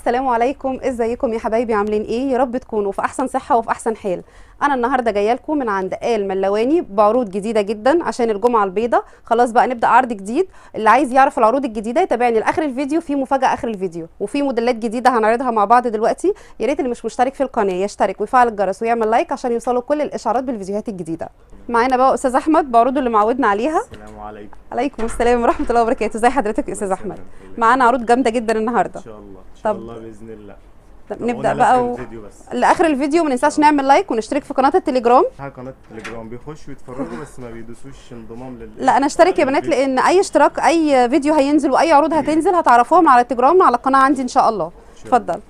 السلام عليكم ازيكم يا حبايبي عاملين ايه يا رب تكونوا في احسن صحه وفي احسن حال انا النهارده جايه لكم من عند ال ملواني بعروض جديده جدا عشان الجمعه البيضاء خلاص بقى نبدا عرض جديد اللي عايز يعرف العروض الجديده يتابعني لاخر الفيديو في مفاجاه اخر الفيديو وفي موديلات جديده هنعرضها مع بعض دلوقتي يا ريت اللي مش مشترك في القناه يشترك ويفعل الجرس ويعمل لايك عشان يوصلوا كل الاشعارات بالفيديوهات الجديده معانا بقى استاذ احمد بعروضه اللي معودنا عليها السلام عليكم عليكم السلام ورحمه الله وبركاته ازي حضرتك يا استاذ احمد معانا عروض جامده جدا النهارده ان شاء الله ان شاء طب. الله باذن الله طب طب نبدا قلنا بقى لآخر و... الفيديو بس لاخر الفيديو ما ننساش نعمل لايك ونشترك في قناه التليجرام على قناه التليجرام بيخشوا يتفرجوا بس ما بيدوسوش انضمام لل لا انا اشترك يا بنات للفيديو. لان اي اشتراك اي فيديو هينزل واي عروض هتنزل هتعرفوهم على التليجرام على القناه عندي ان شاء الله شاء الله. اتفضل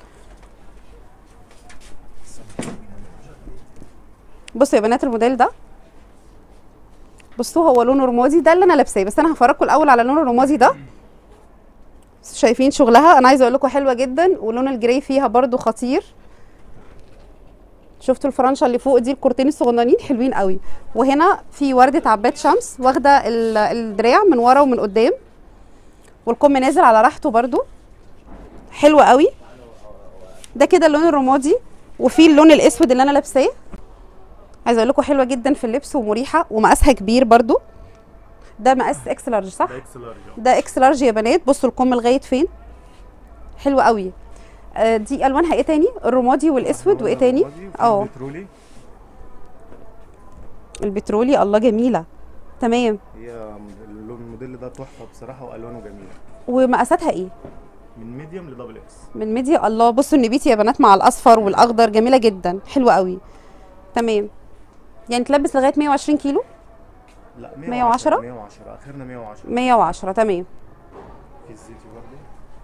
بصوا يا بنات الموديل ده بصوا هو لونه رمادي ده اللي انا لابساه بس انا هفرجكم الاول على لون الرمادي ده شايفين شغلها انا عايزه اقول لكم حلوه جدا ولون الجراي فيها برده خطير شفتوا الفرنشه اللي فوق دي الكورتين الصغننين حلوين قوي وهنا في ورده عباد شمس واخده ال- الدراع من ورا ومن قدام والكم نازل على راحته برده حلو قوي ده كده اللون الرمادي وفي اللون الاسود اللي انا لابساه عايزه اقول لكم حلوه جدا في اللبس ومريحه ومقاسها كبير برده ده مقاس اكس لارج صح ده اكس لارج أهو. ده اكس لارج يا بنات بصوا الكم لغايه فين حلو قوي آه، دي الوانها ايه تاني الرمادي والاسود وايه تاني الرمادي وفي اه البترولي البترولي الله جميله تمام هي اللون الموديل ده تحفه بصراحه والوانه جميله ومقاساتها ايه من ميديوم لدبل اكس من ميديا الله بصوا النبيتي يا بنات مع الاصفر والاخضر جميله جدا حلوه قوي تمام يعني تلبس لغايه 120 كيلو لا 110 110 اخرنا 110 110 تمام في الزيتي برضه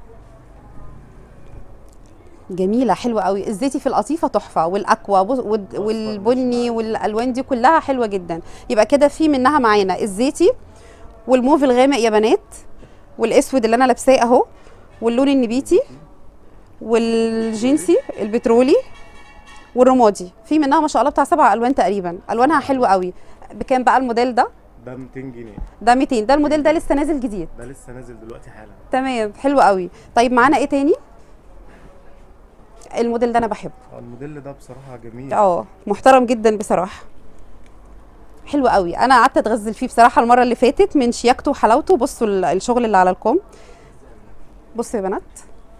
جميله حلوه قوي الزيتي في القطيفه تحفه والاكوا بص- والد- والبني والالوان دي كلها حلوه جدا يبقى كده في منها معانا الزيتي والموف الغامق يا بنات والاسود اللي انا لابساه اهو واللون النبيتي والجينسي البترولي والرمادي في منها ما شاء الله بتاع سبع الوان تقريبا الوانها حلوه قوي بكام بقى الموديل ده ده 200 جنيه ده 200 ده الموديل ده لسه نازل جديد ده لسه نازل دلوقتي حالا تمام حلو قوي طيب معانا ايه تاني الموديل ده انا بحبه آه، الموديل ده بصراحه جميل اه محترم جدا بصراحه حلو قوي انا قعدت اتغزل فيه بصراحه المره اللي فاتت من شياكته وحلاوته بصوا ال- الشغل اللي على الكم بصوا يا بنات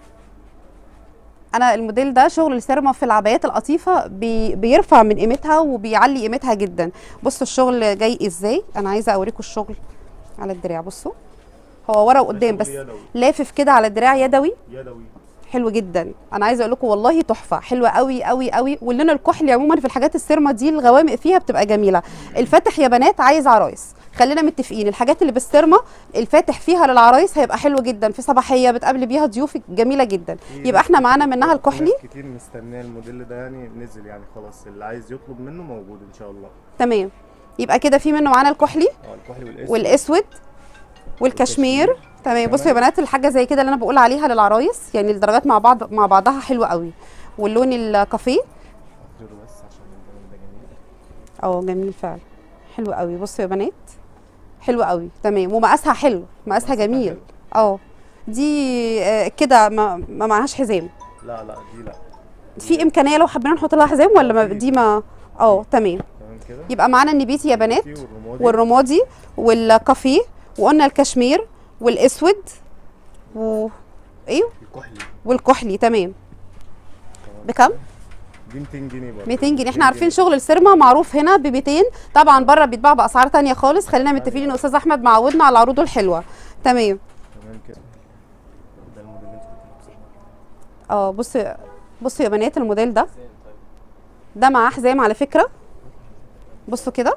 انا الموديل ده شغل السيرما في العبايات القطيفه بي بيرفع من قيمتها وبيعلي قيمتها جدا بصوا الشغل جاي ازاي انا عايزه اوريكم الشغل على الدراع بصوا هو ورا وقدام ده بس شغل يدوي لافف كده على الدراع يدوي يدوي حلو جدا انا عايزه اقول لكم والله تحفه حلوه قوي قوي قوي واللون الكحلي عموما في الحاجات السيرما دي الغوامق فيها بتبقى جميله الفاتح يا بنات عايز عرايس خلينا متفقين الحاجات اللي بالسيرما الفاتح فيها للعرايس هيبقى حلو جدا في صباحيه بتقابلي بيها ضيوف جميله جدا في يبقى احنا ناس معانا كتير- منها في الكحلي ناس كتير مستنيه الموديل ده يعني نزل يعني خلاص اللي عايز يطلب منه موجود ان شاء الله تمام يبقى كده في منه معانا الكحلي اه الكحلي والاسود والاسود والكشمير تمام بصوا يا بنات الحاجه زي كده اللي انا بقول عليها للعرايس يعني الدرجات مع بعض مع بعضها حلوه قوي واللون الكافيه أخرجه بس عشان اللون ده جميل اه جميل فعلا حلو قوي بصوا يا بنات حلو قوي تمام ومقاسها حلو مقاسها مقاسها جميل حلو. اه دي آه، كده ما, ما معهاش حزام لا لا دي لا في امكانيه لو حبينا نحط لها حزام ولا ما في. دي ما اه تمام تمام كده يبقى معانا النبيتي يا بنات في والرمادي والرمادي والكافيه وقلنا الكشمير والاسود و ايه الكحلي والكحلي تمام تمام. بكم دي 200 جنيه برضه 200 جنيه احنا عارفين شغل السيرما معروف هنا ب 200 طبعا بره بيتباع باسعار تانية خالص خلينا متفقين ان استاذ احمد معودنا على عروضه الحلوه تمام تمام كده ده الموديل اللي انت كنت لابسه اه بصوا بصوا يا بنات الموديل ده ده معاه حزام على فكره بصوا كده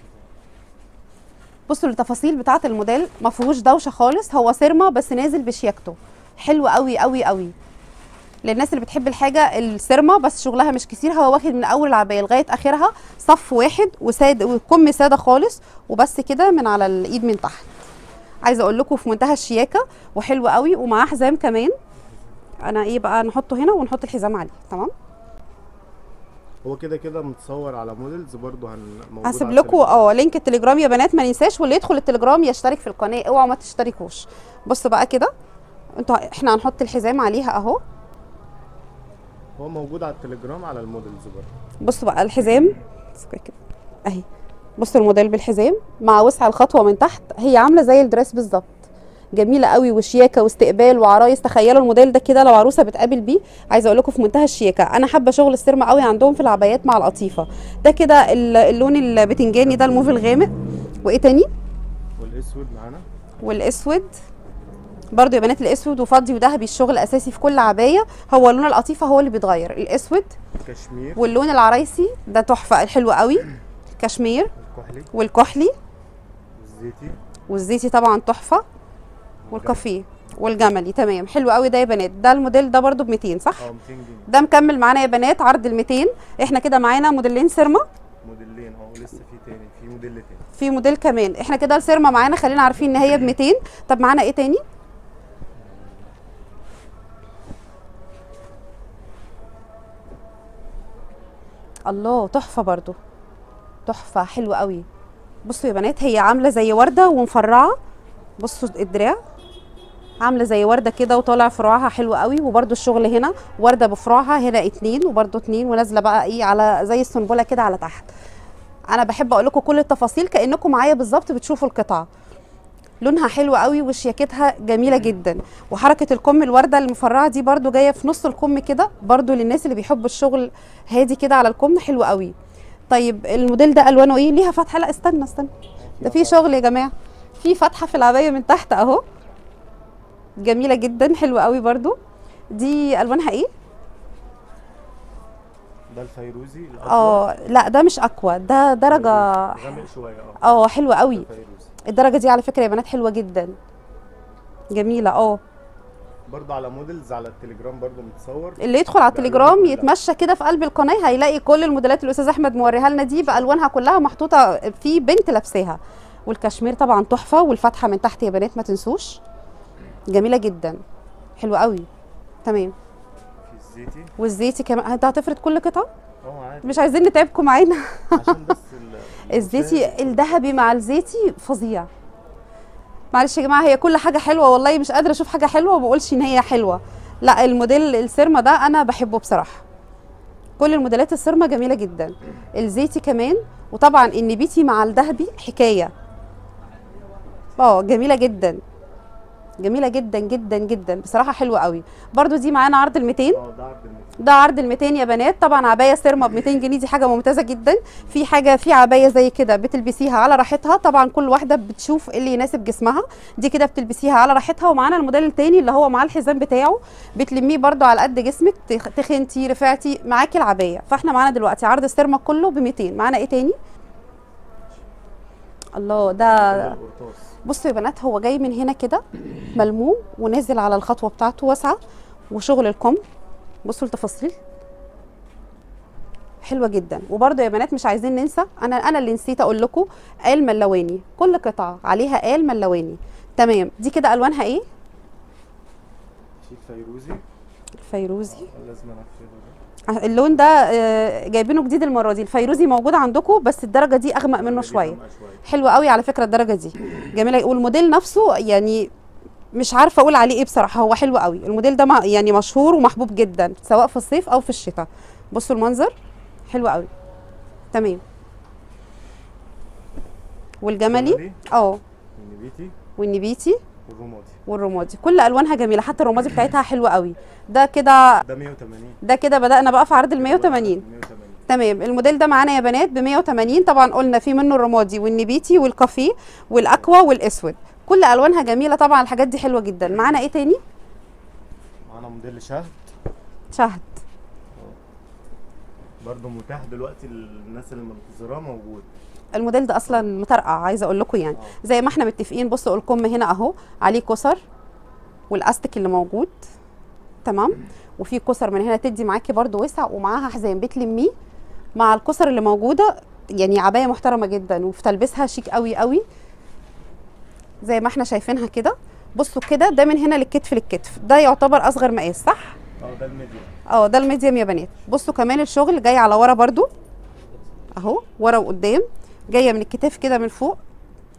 بصوا التفاصيل بتاعه الموديل ما فيهوش دوشه خالص هو سيرما بس نازل بشياكته حلو قوي قوي قوي للناس اللي بتحب الحاجه السيرما بس شغلها مش كتير هو واخد من اول العبايه لغايه اخرها صف واحد وساد وكم ساده خالص وبس كده من على الايد من تحت عايزه اقول لكم في منتهى الشياكه وحلو قوي ومعاه حزام كمان انا ايه بقى نحطه هنا ونحط الحزام عليه تمام هو كده كده متصور على موديلز برضه هن موجود هسيب على لكم التليجرام. اه لينك التليجرام يا بنات ما ننساش واللي يدخل التليجرام يشترك في القناه اوعوا ما تشتركوش بصوا بقى كده انتوا احنا هنحط الحزام عليها اهو هو موجود على التليجرام على الموديلز برضه بصوا بقى الحزام اسكت كده. اهي بصوا الموديل بالحزام مع وسع الخطوه من تحت هي عامله زي الدريس بالظبط جميله قوي وشياكه واستقبال وعرايس تخيلوا الموديل ده كده لو عروسه بتقابل بيه عايزه اقول لكم في منتهى الشياكه انا حابه شغل السيرما قوي عندهم في العبايات مع القطيفه ده كده ال- اللون البتنجاني ده الموف الغامق وايه تاني والاسود معانا والاسود برضو يا بنات الاسود وفضي وذهبي الشغل اساسي في كل عبايه هو لون القطيفه هو اللي بيتغير الاسود كشمير واللون العرايسي ده تحفه حلو قوي كشمير الكحلي والكحلي والزيتي والزيتي طبعا تحفه والكافيه والجملي تمام حلو قوي ده يا بنات ده الموديل ده برضو ب 200 صح اه 200 جنيه ده مكمل معانا يا بنات عرض ال 200 احنا كده معانا موديلين سيرما موديلين اه ولسه في تاني في موديل تاني في موديل كمان احنا كده السيرما معانا خلينا عارفين ان هي ب 200 طب معانا ايه تاني الله تحفه برضو تحفه حلوه قوي بصوا يا بنات هي عامله زي ورده ومفرعه بصوا الدراع عامله زي ورده كده وطالع فروعها حلو قوي وبرده الشغل هنا ورده بفروعها هنا اتنين وبرده اتنين ونازله بقى ايه على زي السنبله كده على تحت انا بحب اقول لكم كل التفاصيل كانكم معايا بالظبط بتشوفوا القطعه لونها حلو قوي وشياكتها جميله جدا وحركه الكم الورده المفرعه دي برده جايه في نص الكم كده برده للناس اللي بيحبوا الشغل هادي كده على الكم حلو قوي طيب الموديل ده الوانه ايه ليها فتحه لا استنى استنى ده في شغل يا جماعه في فتحه في العبايه من تحت اهو جميله جدا حلوه قوي برده دي الوانها ايه ده الفيروزي الأكبر. اه لا ده مش اكوا ده درجه غامق شويه اه اه حلوه قوي ده فيروزي الدرجه دي على فكره يا بنات حلوه جدا جميله اه برضه على موديلز على التليجرام برضه متصور اللي يدخل على بألوان التليجرام كلها. يتمشى كده في قلب القناه هيلاقي كل الموديلات اللي الاستاذ احمد موريها لنا دي بالوانها كلها محطوطه في بنت لابساها والكشمير طبعا تحفه والفتحه من تحت يا بنات ما تنسوش جميله جدا حلوه قوي تمام في الزيتي والزيتي كمان انت هتفرد كل قطعه اه عادي مش عايزين نتعبكم معانا عشان بس ال- الزيتي الذهبي مع الزيتي فظيع معلش يا جماعه هي كل حاجه حلوه والله مش قادره اشوف حاجه حلوه وما بقولش ان هي حلوه لا الموديل السيرما ده انا بحبه بصراحه كل الموديلات السيرما جميله جدا الزيتي كمان وطبعا النبيتي مع الذهبي حكايه اه جميله جدا جميله جدا جدا جدا بصراحه حلوه قوي برضو دي معانا عرض ال 200 اه ده عرض المية ده عرض ال 200 يا بنات طبعا عبايه سيرما ب 200 جنيه دي حاجه ممتازه جدا في حاجه في عبايه زي كده بتلبسيها على راحتها طبعا كل واحده بتشوف إيه اللي يناسب جسمها دي كده بتلبسيها على راحتها ومعانا الموديل التاني اللي هو معاه الحزام بتاعه بتلميه برده على قد جسمك تخ- تخنتي رفعتي معاكي العبايه فاحنا معانا دلوقتي عرض السيرما كله ب 200 معانا ايه تاني الله ده ده القرطاس بصوا يا بنات هو جاي من هنا كده ملموم ونازل على الخطوه بتاعته واسعه وشغل الكم بصوا التفاصيل حلوه جدا وبرده يا بنات مش عايزين ننسى انا انا اللي نسيت اقول لكم آل ملواني كل قطعه عليها آل ملواني تمام دي كده الوانها ايه في الفيروزي الفيروزي لازم انفذه ده اللون ده آه، جايبينه جديد المره دي الفيروزي موجود عندكم بس الدرجه دي اغمق منه دي شويه غامقة شويه حلوه قوي على فكره الدرجه دي جميله والموديل نفسه يعني مش عارفه اقول عليه ايه بصراحه هو حلو قوي الموديل ده مع- يعني مشهور ومحبوب جدا سواء في الصيف او في الشتاء بصوا المنظر حلو قوي تمام والجملي الجملي، اه النبيتي والنبيتي والرمادي والرمادي كل الوانها جميله حتى الرمادي بتاعتها حلوه قوي ده كده ده 180 ده كده بدانا بقى في عرض ال 180 180 تمام الموديل ده معانا يا بنات ب 180 طبعا قلنا في منه الرمادي والنبيتي والكافيه والاكوا والاسود كل الوانها جميله طبعا الحاجات دي حلوه جدا معانا ايه تاني معانا موديل شهد شهد برضه متاح دلوقتي للناس اللي منتظراه موجود الموديل ده اصلا مطرقع عايزه اقول لكم يعني آه. زي ما احنا متفقين بصوا الكم هنا اهو عليه كسر والاستك اللي موجود تمام وفي كسر من هنا تدي معاكي برده وسع ومعاها حزام بتلميه مع الكسر اللي موجوده يعني عبايه محترمه جدا وفي تلبسها شيك قوي قوي زي ما احنا شايفينها كده بصوا كده ده من هنا للكتف للكتف ده يعتبر اصغر مقاس صح اه ده الميديوم اه ده الميديم يا بنات بصوا كمان الشغل جاي على ورا برضو اهو ورا وقدام جايه من الكتاف كده من فوق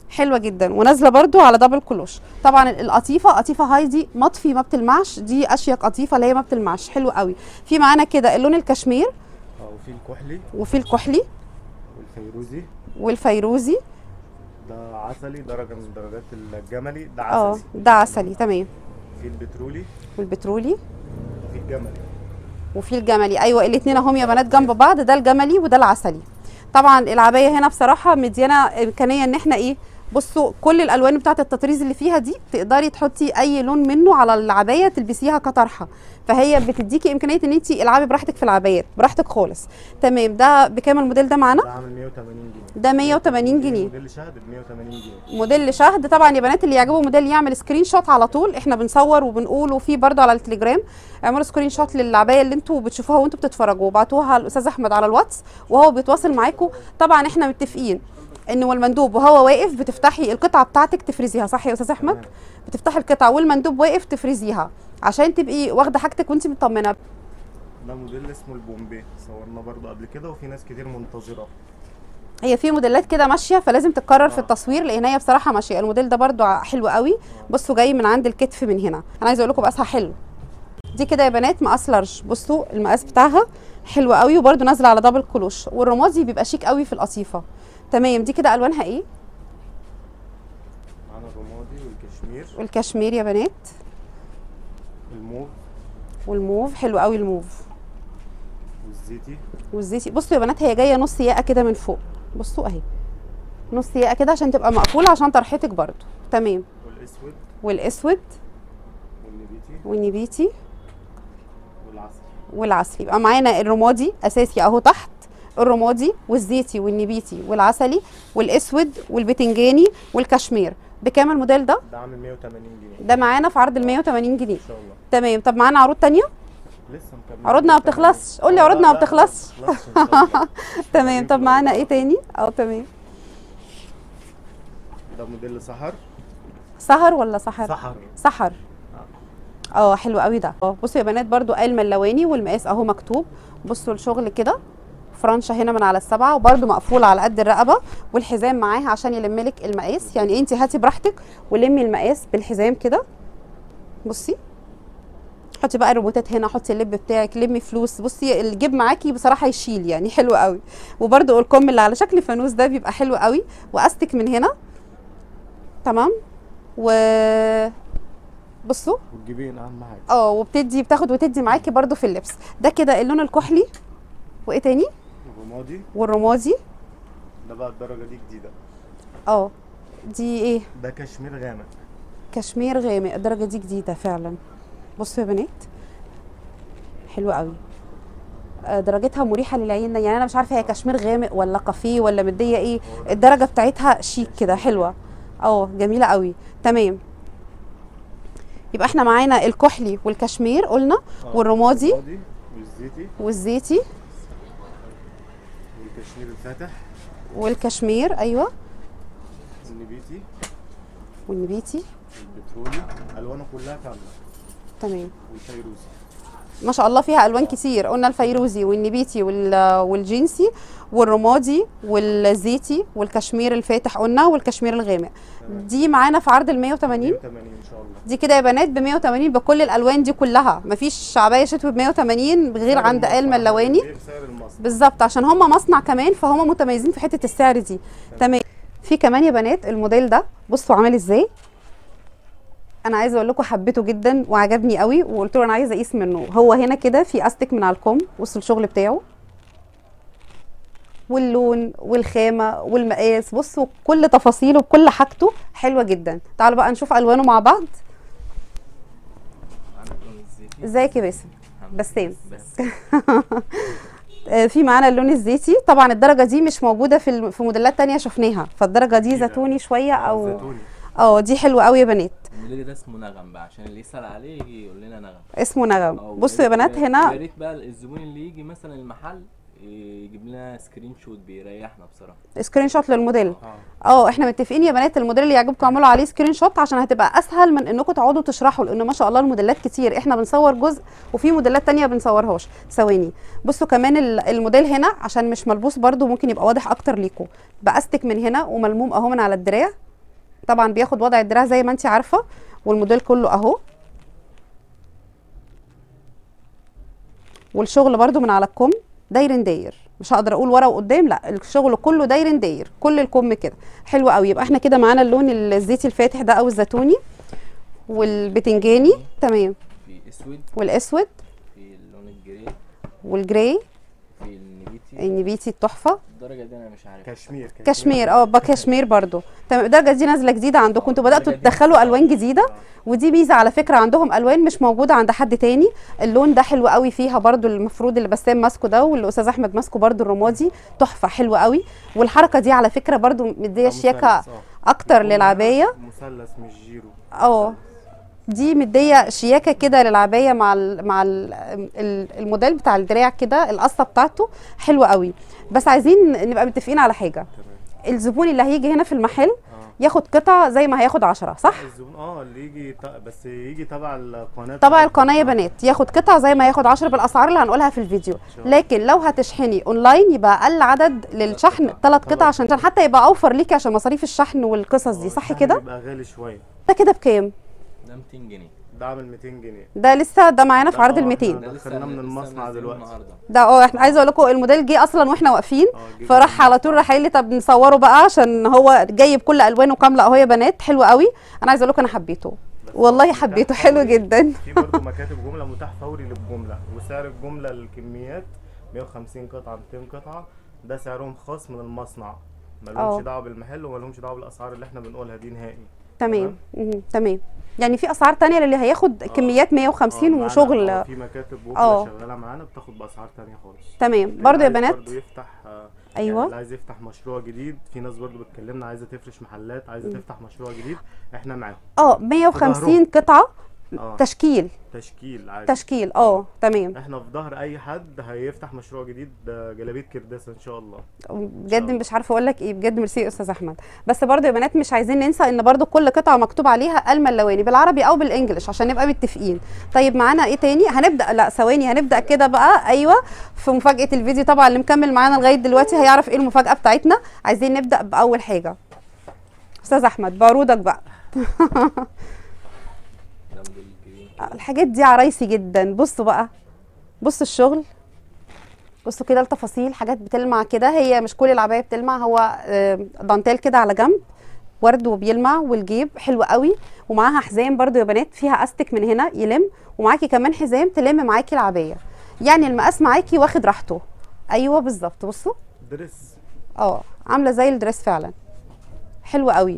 حلوه جدا ونازله برضو على دبل كلوش طبعا القطيفه قطيفه هايدي مطفي ما بتلمعش دي اشيك قطيفه اللي هي ما بتلمعش حلو قوي في معانا كده اللون الكشمير اه وفي الكحلي وفي الكحلي والفيروزي والفيروزي ده عسلي درجة من درجات الجملي ده اه عسلي ده عسلي تمام في البترولي والبترولي وفي الجملي وفي الجملي ايوه الاثنين اهم يا بنات جنب بعض ده الجملي وده العسلي طبعا العبايه هنا بصراحه مديانه امكانيه ان احنا ايه بصوا كل الالوان بتاعه التطريز اللي فيها دي تقدري تحطي اي لون منه على العبايه تلبسيها كطرحه فهي بتديكي امكانيه ان انت العبي براحتك في العبايات براحتك خالص تمام ده بكام الموديل ده معانا ده عامل 180 جنيه ده 180 جنيه موديل شهد ب 180 جنيه موديل شهد طبعا يا بنات اللي يعجبه موديل يعمل سكرين شوت على طول احنا بنصور وبنقول وفي برضه على التليجرام اعملوا سكرين شوت للعبايه اللي انتوا بتشوفوها وانتوا بتتفرجوا وابعتوها للاستاذ احمد على الواتس وهو بيتواصل معاكم طبعا احنا متفقين ان والمندوب وهو واقف بتفتحي القطعه بتاعتك تفرزيها صح يا استاذ احمد تمام. بتفتحي القطعه والمندوب واقف تفرزيها عشان تبقي واخده حاجتك وانت مطمنه ده موديل اسمه البومبي صورنا برضه قبل كده وفي ناس كتير منتظرة هي في موديلات كده ماشيه فلازم تتكرر في آه. التصوير لان هي بصراحه ماشيه الموديل ده برده ع- حلو قوي بصوا جاي من عند الكتف من هنا انا عايزه اقول لكم مقاسها حلو دي كده يا بنات مقاس لارج بصوا المقاس بتاعها حلو قوي وبرده نازله على دبل كلوش والرمادي بيبقى شيك قوي في القطيفه تمام دي كده الوانها ايه معانا الرمادي والكشمير والكشمير يا بنات الموف والموف حلو قوي الموف والزيتي والزيتي بصوا يا بنات هي جايه نص ياقه كده من فوق بصوا اهي نص ياقه كده عشان تبقى مقفوله عشان طرحتك برده تمام والاسود والاسود والنبيتي والنبيتي والعسل والعسلي يبقى معانا الرمادي اساسي اهو تحت الرمادي والزيتي والنبيتي والعسلي والاسود والبتنجاني والكشمير بكام الموديل ده ده عامل 180 جنيه ده معانا في عرض ال 180 جنيه ان شاء الله تمام طب معانا عروض تانية لسه مكمل عروضنا ما بتخلصش. قول لي عروضنا ما بتخلصش. تمام تمام طب معانا ايه تاني اه تمام ده موديل سحر سهر ولا سحر سحر سحر اه حلو قوي ده اه بصوا يا بنات برضو قال ملواني والمقاس اهو مكتوب بصوا الشغل كده فرنشه هنا من على السبعه وبرده مقفوله على قد الرقبه والحزام معاها عشان يلم لك المقاس يعني انت هاتي براحتك ولمي المقاس بالحزام كده بصي حطي بقى الروبوتات هنا حطي اللب بتاعك لمي فلوس بصي الجيب معاكي بصراحه يشيل يعني حلو قوي وبرده الكم اللي على شكل فانوس ده بيبقى حلو قوي واستك من هنا تمام و بصوا والجبين اهم حاجه اه وبتدي بتاخد وتدي معاكي برده في اللبس ده كده اللون الكحلي وايه تاني الرمادي والرمادي ده بقى الدرجه دي جديده اه دي ايه ده كشمير غامق كشمير غامق الدرجه دي جديده فعلا بصوا يا بنات حلوه قوي آه، درجتها مريحه للعين يعني انا مش عارفه هي كشمير غامق ولا كافيه ولا مديه ايه الدرجه بتاعتها شيك كده حلوه اه جميله قوي تمام يبقى احنا معانا الكحلي والكشمير قلنا آه، والرمادي الرمادي والزيتي والزيتي والكشمير الفاتح والكشمير ايوه والنبيتي والنبيتي والبترولي الوانه كلها كامله تمام والفيروزي ما شاء الله فيها الوان كتير قلنا الفيروزي والنبيتي وال- والجينسي والرمادي والزيتي والكشمير الفاتح قلنا والكشمير الغامق تمام. دي معانا في عرض ال 180 180 ان شاء الله دي كده يا بنات ب 180 بكل الالوان دي كلها مفيش شعبيه شتوي ب 180 غير سعر عند المصنع، آل ملواني غير سعر المصنع بالظبط عشان هم مصنع كمان فهم متميزين في حته السعر دي تمام في كمان يا بنات الموديل ده بصوا عامل ازاي انا عايزه اقول لكم حبيته جدا وعجبني قوي وقلت له انا عايزه اقيس منه هو هنا كده في استك من على الكم بصوا الشغل بتاعه واللون والخامه والمقاس بصوا كل تفاصيله وكل حاجته حلوه جدا تعالوا بقى نشوف الوانه مع بعض ازيك يا باسم بسام بس آه، في معانا اللون الزيتي طبعا الدرجه دي مش موجوده في الم- في موديلات تانية شفناها فالدرجه دي جديدة. زيتوني شويه او زيتوني اه دي حلوه قوي يا بنات الموديل ده اسمه نغم بقى عشان اللي يسأل عليه يجي يقول لنا نغم اسمه نغم آه، بصوا يا ويا ريت- بنات يا هنا ريت بقى الزبون اللي يجي مثلا المحل يجيب لنا سكرين شوت بيريحنا بصراحه سكرين شوت للموديل اه اه احنا متفقين يا بنات الموديل اللي يعجبكم اعملوا عليه سكرين شوت عشان هتبقى اسهل من انكم تقعدوا تشرحوا لان ما شاء الله الموديلات كتير احنا بنصور جزء وفي موديلات تانية بنصورهاش ثواني بصوا كمان ال- الموديل هنا عشان مش ملبوس برده ممكن يبقى واضح اكتر ليكم باستك من هنا وملموم اهو من على الدراع طبعا بياخد وضع الدراع زي ما انت عارفه والموديل كله اهو والشغل برده من على الكم داير داير مش هقدر اقول ورا وقدام لا الشغل كله داير داير كل الكم كده حلو قوي يبقى احنا كده معانا اللون الزيتي الفاتح ده او الزيتوني والبتنجاني تمام في اسود والاسود في اللون الجري والجراي في النبيتي النبيتي التحفه الدرجه دي انا مش عارف كشمير كشمير اه بقى كشمير برضو تمام الدرجه دي نازله جديده عندكم انتوا بداتوا الدرجة دي تدخلوا لسه الوان جديده ودي ميزه على فكره عندهم الوان مش موجوده عند حد تاني اللون ده حلو قوي فيها برضو المفروض اللي بسام ماسكه ده والاستاذ احمد ماسكه برضو الرمادي تحفه حلو قوي والحركه دي على فكره برضو مديه شياكه اكتر للعبايه مثلث مش جيرو اه دي مديه شياكه كده للعبايه مع ال مع ال ال- الموديل بتاع الدراع كده القصه بتاعته حلوه قوي بس عايزين نبقى متفقين على حاجه تمام الزبون اللي هيجي هنا في المحل اه ياخد قطع زي ما هياخد عشرة صح الزبون اه اللي يجي ت- بس يجي تبع القناه طبعا بتاعتنا. القناه يا بنات ياخد قطع زي ما ياخد عشرة بالاسعار اللي هنقولها في الفيديو شاء الله. لكن لو هتشحني اونلاين يبقى اقل عدد للشحن ثلاث قطع عشان عشان حتى يبقى اوفر ليكي عشان مصاريف الشحن والقصص دي آه، صح الشحن كده بيبقى غالي شويه ده كده بكام ده 200 جنيه ده عامل 200 جنيه ده لسه ده معانا في ده عرض آه، ال 200 ده دخلناه من لسه المصنع منزلينه دلوقتي. النهارده ده اه احنا عايزه اقول لكم الموديل جه اصلا واحنا واقفين اه جه فراح على طول راح قايل لي طب نصوره بقى عشان هو جايب كل الوانه كامله اهو يا بنات حلو قوي انا عايزه اقول لكم انا حبيته بس والله متاح حبيته حلو فوري. جدا في برضه مكاتب جمله متاح فوري للجمله وسعر الجمله الكميات 150 قطعه 200 قطعه ده سعرهم خاص من المصنع اه. مالهمش دعوه بالمحل ومالهمش دعوه بالاسعار اللي احنا بنقولها دي نهائي تمام مهم. تمام يعني في اسعار تانية للي هياخد اه. كميات 150 آه، معانا- وشغل آه، في مكاتب اه. وكلاء شغاله معانا بتاخد باسعار تانية خالص تمام اللي برضو يا عايز بنات برضو يفتح آه، أيوة. يعني اللي عايز يفتح مشروع جديد في ناس برضو بتكلمنا عايزه تفرش محلات عايزه تفتح مشروع جديد احنا معاهم اه 150 قطعه اه تشكيل تشكيل عادي تشكيل اه تمام احنا في ظهر اي حد هيفتح مشروع جديد آه، جلابيه كرداسه ان شاء الله بجد الله. مش عارفه اقول لك ايه بجد ميرسي يا استاذ احمد بس برضو يا بنات مش عايزين ننسى ان برضو كل قطعه مكتوب عليها الملواني بالعربي او بالانجلش عشان نبقى متفقين طيب معانا ايه تاني هنبدا لا ثواني هنبدا كده بقى ايوه في مفاجاه الفيديو طبعا اللي مكمل معانا لغايه دلوقتي هيعرف ايه المفاجاه بتاعتنا عايزين نبدا باول حاجه استاذ احمد بعروضك بقى ده موديل جرين كده. الحاجات دي عرايسي جدا بصوا بقى بصوا الشغل بصوا كده التفاصيل حاجات بتلمع كده هي مش كل العبايه بتلمع هو آه، دانتيل كده على جنب ورد وبيلمع والجيب حلو قوي ومعاها حزام برضو يا بنات فيها استك من هنا يلم ومعاكي كمان حزام تلم معاكي العبايه يعني المقاس معاكي واخد راحته ايوه بالظبط بصوا دريس اه عامله زي الدريس فعلا حلو قوي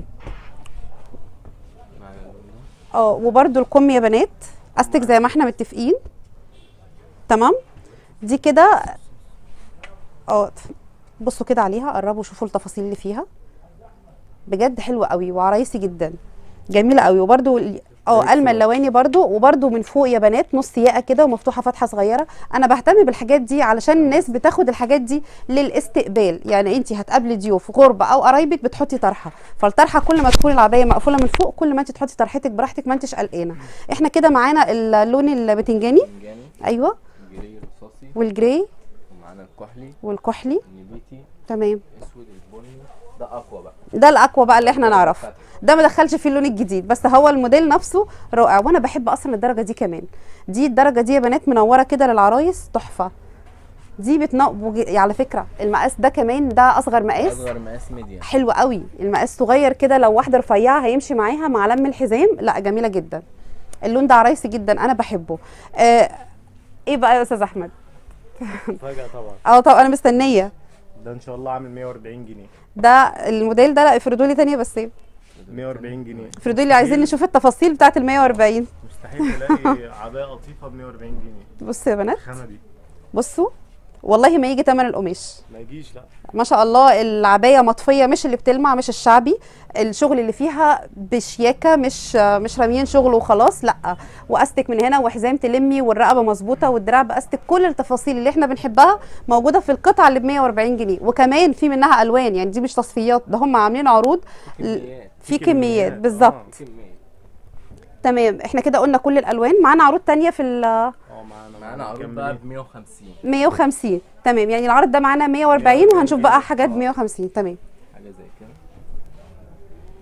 معانا اللون ده اه وبرده الكم يا بنات استك زي ما احنا متفقين تمام دي كده اه بصوا كده عليها قربوا شوفوا التفاصيل اللي فيها بجد حلوه قوي وعرايسي جدا جميله قوي وبرده ال- اه زي قلمه اللواني برده وبرده من فوق يا بنات نص ياقه كده ومفتوحه فتحه صغيره انا بهتم بالحاجات دي علشان الناس بتاخد الحاجات دي للاستقبال يعني انت هتقابلي ضيوف غربه او قرايبك بتحطي طرحه فالطرحه كل ما تكون العبايه مقفوله من فوق كل ما انت تحطي طرحتك براحتك ما انتش قلقانه احنا كده معانا اللون البتنجاني بتنجاني ايوه جري رصاصي والجراي ومعانا الكحلي والكحلي النبيتي تمام اسود البني ده اقوى بقى ده الاقوى بقى اللي احنا نعرفه فتح. ده ما دخلش فيه اللون الجديد بس هو الموديل نفسه رائع وانا بحب اصلا الدرجه دي كمان دي الدرجه دي يا بنات منوره كده للعرايس تحفه دي بتنقب على فكره المقاس ده كمان ده اصغر مقاس اصغر مقاس ميديا حلو قوي المقاس صغير كده لو واحده رفيعه هيمشي معاها مع لم الحزام لا جميله جدا اللون ده عرايسي جدا انا بحبه آه ايه بقى يا استاذ احمد فجاه طبعا اه طب انا مستنيه ده ان شاء الله عامل 140 جنيه ده الموديل ده لا افردوا لي تانية بس ايه 140 جنيه افردوا لي عايزين نشوف التفاصيل بتاعه ال 140 مستحيل تلاقي عبايه قطيفه ب 140 جنيه بصوا يا بنات الخامه دي بصوا والله ما يجي تمن القماش ما يجيش لا ما شاء الله العبايه مطفيه مش اللي بتلمع مش الشعبي الشغل اللي فيها بشياكه مش مش راميين شغل وخلاص لا واستك من هنا وحزام تلمي والرقبه مظبوطه والدراع باستك كل التفاصيل اللي احنا بنحبها موجوده في القطعه اللي ب 140 جنيه وكمان في منها الوان يعني دي مش تصفيات ده هم عاملين عروض كميات في في كميات كميات، بالظبط آه. كمية تمام احنا كده قلنا كل الالوان معانا عروض تانية في ال اه معانا معانا عروض بقى ب 150 150 تمام يعني العرض ده معانا 140 وهنشوف بقى حاجات ب 150 تمام حاجه زي كده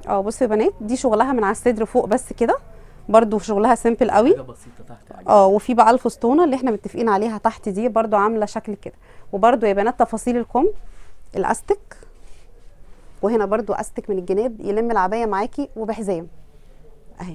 اه بصوا يا بنات دي شغلها من على الصدر فوق بس كده برضو شغلها سيمبل قوي حاجه بسيطه تحت عجبتني. اه وفي بقى الفستونه اللي احنا متفقين عليها تحت دي برضو عامله شكل كده وبرضو يا بنات تفاصيل الكم الاستك وهنا برضو استك من الجناب يلم العبايه معاكي وبحزام اهي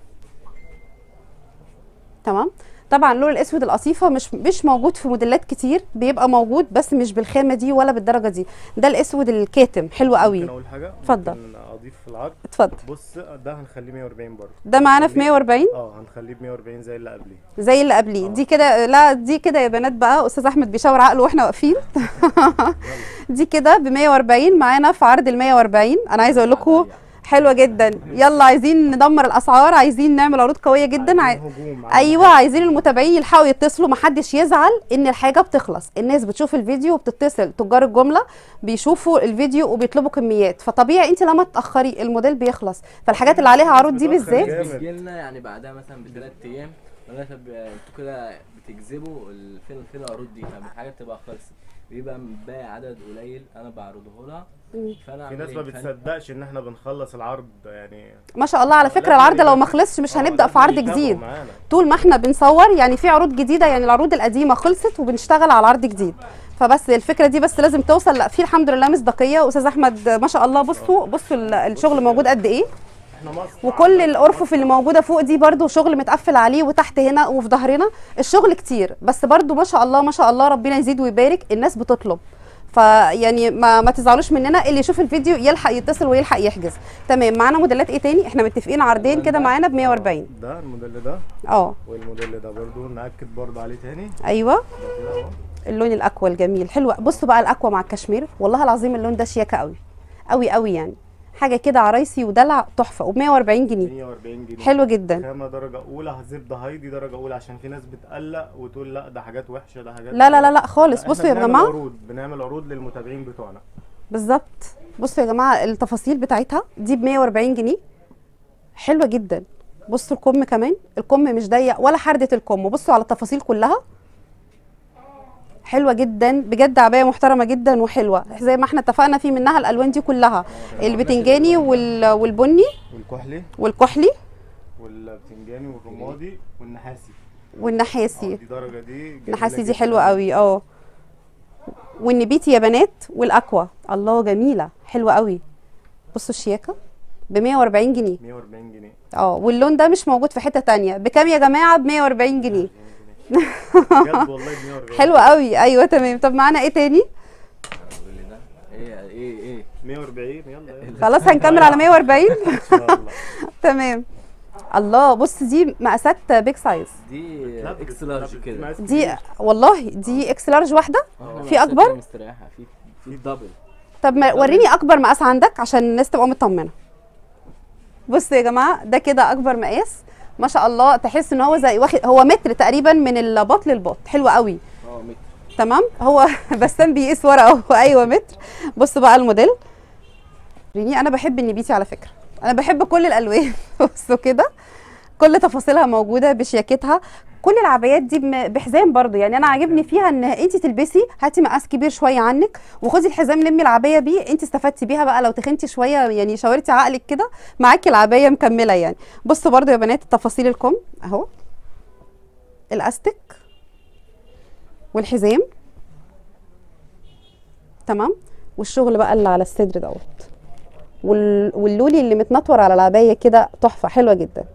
تمام طبعا اللون الاسود القصيفه مش مش موجود في موديلات كتير بيبقى موجود بس مش بالخامه دي ولا بالدرجه دي ده الاسود الكاتم حلو ممكن قوي اقول حاجه اتفضل. ممكن اضيف في العرض اتفضل بص ده هنخليه 140 برضه ده معانا في 140 اه هنخليه ب 140 زي اللي قبليه زي اللي قبليه آه. دي كده لا دي كده يا بنات بقى استاذ احمد بيشاور عقله واحنا واقفين دي كده ب 140 معانا في عرض ال 140 انا عايزه اقول لكم حلوه جدا يلا عايزين ندمر الاسعار عايزين نعمل عروض قويه جدا عاي... عايزين هجوم ايوه عايزين المتابعين يلحقوا يتصلوا محدش يزعل ان الحاجه بتخلص الناس بتشوف الفيديو وبتتصل تجار الجمله بيشوفوا الفيديو وبيطلبوا كميات فطبيعي انت لما تاخري الموديل بيخلص فالحاجات اللي عليها عروض دي بتأخر بالذات جامد. بتجي لنا يعني بعدها مثلا بثلاث ايام ولا طب انتوا كده بتجذبوا ال- فين فين العروض دي فالحاجه بتبقى خلصت بيبقى باقي عدد قليل انا بعرضه لها فانا في أعمل ناس إيه؟ ما فأنا- بتصدقش ان احنا بنخلص العرض يعني ما شاء الله على فكره لازم العرض لو يبقى- ما خلصش مش آه، هنبدا في لازم عرض يتابعوا جديد معانا. طول ما احنا بنصور يعني في عروض جديده يعني العروض القديمه خلصت وبنشتغل على عرض جديد فبس الفكره دي بس لازم توصل لا في الحمد لله مصداقيه استاذ احمد ما شاء الله بصوا بصوا ال- الشغل موجود قد ايه احنا مصر وكل الارفف اللي موجوده فوق دي برضو شغل متقفل عليه وتحت هنا وفي ظهرنا الشغل كتير بس برضو ما شاء الله ما شاء الله ربنا يزيد ويبارك الناس بتطلب فيعني ما ما تزعلوش مننا اللي يشوف الفيديو يلحق يتصل ويلحق يحجز تمام معانا موديلات ايه تاني احنا متفقين عرضين كده معانا ب 140 ده الموديل ده اه والموديل ده برضو نأكد برضو عليه تاني ايوه ده كده اهو اللون الاكوا الجميل حلو بصوا بقى الاكوا مع الكشمير والله العظيم اللون ده شياكه قوي قوي قوي يعني حاجه كده عرايسي ودلع تحفه وب 140 جنيه 140 جنيه حلو جدا خامة درجة أولى زبدة هايدي درجة أولى عشان في ناس بتقلق وتقول لا ده حاجات وحشة ده حاجات لا لا لا لا خالص إحنا بصوا يا بنعمل جماعه عروض بنعمل عروض للمتابعين بتوعنا بالظبط بصوا يا جماعه التفاصيل بتاعتها دي ب 140 جنيه حلوه جدا بصوا الكم كمان الكم مش ضيق ولا حردة الكم بصوا على التفاصيل كلها حلوه جدا بجد عبايه محترمه جدا وحلوه زي ما احنا اتفقنا في منها الالوان دي كلها البتنجاني وال- والبني والكحلي والكحلي والبتنجاني والرمادي والنحاسي آه، والنحاسي دي درجة دي جميلة النحاسي دي جداً. حلوه قوي اه والنبيتي يا بنات والاكوا الله جميله حلوه قوي بصوا الشياكه ب 140 جنيه 140 جنيه اه واللون ده مش موجود في حته تانية بكام يا جماعه ب 140 جنيه بجد والله ب 140 حلوه قوي ايوه تمام طب معانا ايه تاني اللي ده ايه ايه ايه 140 يلا يلا خلاص هنكمل على 140 ان شاء الله تمام الله بص دي مقاسات بيج سايز دي لا، اكس لا، لارج دي كده مقاس دي كبير. والله دي اكس لارج واحده إحنا في مقاساتنا أكبر؟ مستريحه في في الدبل طب ما وريني اكبر مقاس عندك عشان الناس تبقى مطمنه بصوا يا جماعه ده كده اكبر مقاس ما شاء الله تحس ان هو زي واخد هو متر تقريبا من البط للبط حلو قوي اه متر تمام هو بسام بيقيس ورقه هو ايوه متر بصوا بقى الموديل ريني انا بحب النبيتي على فكره انا بحب كل الالوان بصوا كده كل تفاصيلها موجوده بشياكتها كل العبايات دي بم- بحزام برضو يعني انا عاجبني فيها ان انت تلبسي هاتي مقاس كبير شويه عنك وخدي الحزام لمي العبايه بيه انت استفدتي بيها بقى لو تخنتي شويه يعني شاورتي عقلك كده معاكي العبايه مكمله يعني بصوا برضو يا بنات التفاصيل الكم اهو الاستك والحزام تمام والشغل بقى اللي على الصدر دوت وال... واللولي اللي متنطور على العبايه كده تحفه حلوه جدا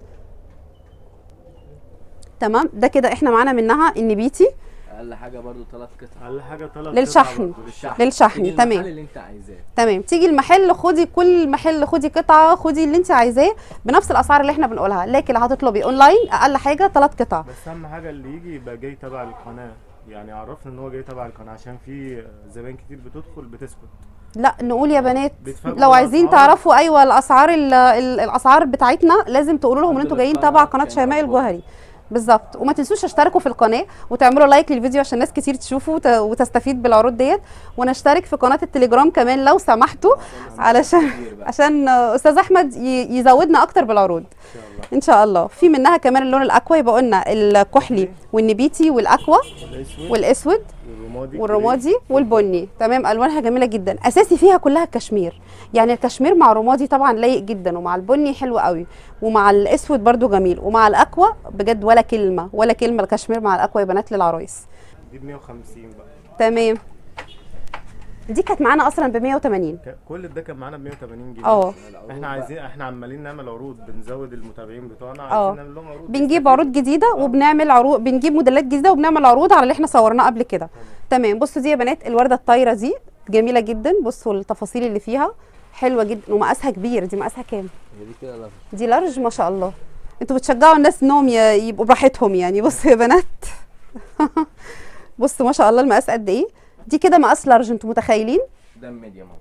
تمام ده كده احنا معانا منها النبيتي اقل حاجه برضو ثلاث قطع اقل حاجه ثلاث للشحن. للشحن للشحن، تيجي تمام. المحل اللي انت عايزاه تمام تيجي المحل خدي كل محل خدي قطعه خدي اللي انت عايزاه بنفس الاسعار اللي احنا بنقولها لكن لو هتطلبي اونلاين اقل حاجه ثلاث قطع بس اهم حاجه اللي يجي يبقى جاي تبع القناه يعني عرفنا ان هو جاي تبع القناه عشان في زباين كتير بتدخل بتسكت لا نقول يا بنات بيتفاجئوا لو عايزين بالأسعار. تعرفوا ايوه الاسعار ال- ال- الاسعار بتاعتنا لازم تقولوا لهم ان انتوا جايين تبع قناه شيماء الجوهري بالظبط وما تنسوش تشتركوا في القناه وتعملوا لايك للفيديو عشان ناس كتير تشوفه وت- وتستفيد بالعروض ديت ونشترك في قناه التليجرام كمان لو سمحتوا علشان كتير بقى. عشان استاذ احمد ي- يزودنا اكتر بالعروض ان شاء الله ان شاء الله في منها كمان اللون الاكوا يبقى قلنا الكحلي والنبيتي والاكوا الاسود والاسود والرمادي والرمادي والبني تمام الوانها جميله جدا اساسي فيها كلها الكشمير يعني الكشمير مع الرمادي طبعا لايق جدا ومع البني حلو قوي ومع الاسود برده جميل ومع الاكوا بجد ولا كلمه ولا كلمه الكشمير مع الاكوا يا بنات للعرايس دي ب 150 بقى تمام دي كانت معانا اصلا ب 180 ك- كل ده كان معانا ب 180 جنيه اه احنا عايزين احنا عمالين نعمل عروض بنزود المتابعين بتوعنا اه. عايزين نعمل لهم عروض بنجيب عروض جديده وبنعمل عروض بنجيب موديلات جديده وبنعمل عروض على اللي احنا صورناه قبل كده تمام بصوا دي يا بنات الورده الطايره دي جميله جدا بصوا التفاصيل اللي فيها حلوه جدا ومقاسها كبير دي مقاسها كام هي دي كده لافش دي لارج ما شاء الله انتوا بتشجعوا الناس انهم ي- يبقوا براحتهم يعني بصوا يا بنات بصوا ما شاء الله المقاس قد ايه دي كده مقاس لارج انتوا متخيلين ده ميديوم اهو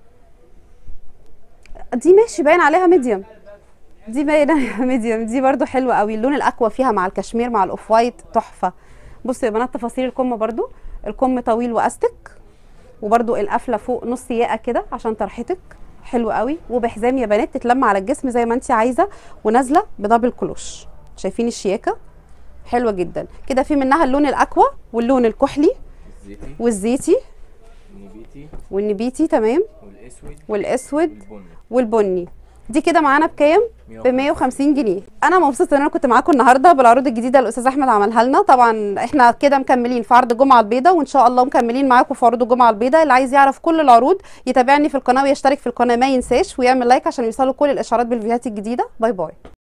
دي ماشي باين عليها ميديوم دي باين عليها ميديوم دي برضو حلوه قوي اللون الاكوا فيها مع الكشمير مع الاوف وايت تحفه بصوا يا بنات تفاصيل الكم برضو الكم طويل واستك وبرضو القفله فوق نص ياقه كده عشان طرحتك حلو قوي وبحزام يا بنات تتلم على الجسم زي ما انت عايزه ونازله بدبل كلوش شايفين الشياكه حلوه جدا كده في منها اللون الاكوا واللون الكحلي الزيتي والزيتي النبيتي والنبيتي تمام والاسود والاسود والبني والبني دي كده معانا بكام ب 150. 150 جنيه انا مبسوطه ان انا كنت معاكم النهارده بالعروض الجديده اللي الاستاذ احمد عملها لنا طبعا احنا كده مكملين في عرض الجمعه البيضاء وان شاء الله مكملين معاكم في عروض الجمعه البيضاء اللي عايز يعرف كل العروض يتابعني في القناه ويشترك في القناه ما ينساش ويعمل لايك عشان يوصله كل الاشعارات بالفيديوهات الجديده باي باي